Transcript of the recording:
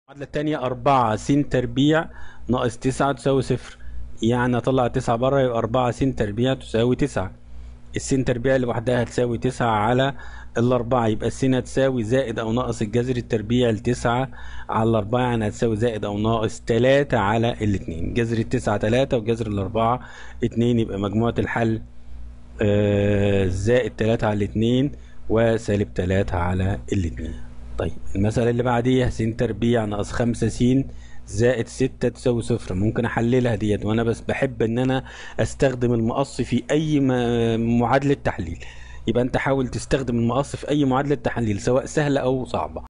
المعادلة التانية أربعة س تربيع ناقص تسعة تساوي صفر يعني أطلع تسعة بره يبقى أربعة س تربيع تساوي تسعة السين تربيع لوحدها هتساوي تسعة على الأربعة يبقى السين هتساوي زائد أو ناقص الجذر التربيع لتسعة على الأربعة يعني هتساوي زائد أو ناقص تلاتة على الاتنين جذر التسعة تلاتة وجذر الأربعة اتنين يبقى مجموعة الحل آه، زائد تلاتة على الاتنين وسالب تلاتة على الاتنين طيب المسألة اللي بعديها س تربيع ناقص خمسة س زائد ستة تساوي صفر ممكن أحللها ديت وأنا بس بحب إن أنا أستخدم المقص في أي م- معادلة تحليل يبقى أنت حاول تستخدم المقص في أي معادلة تحليل سواء سهلة أو صعبة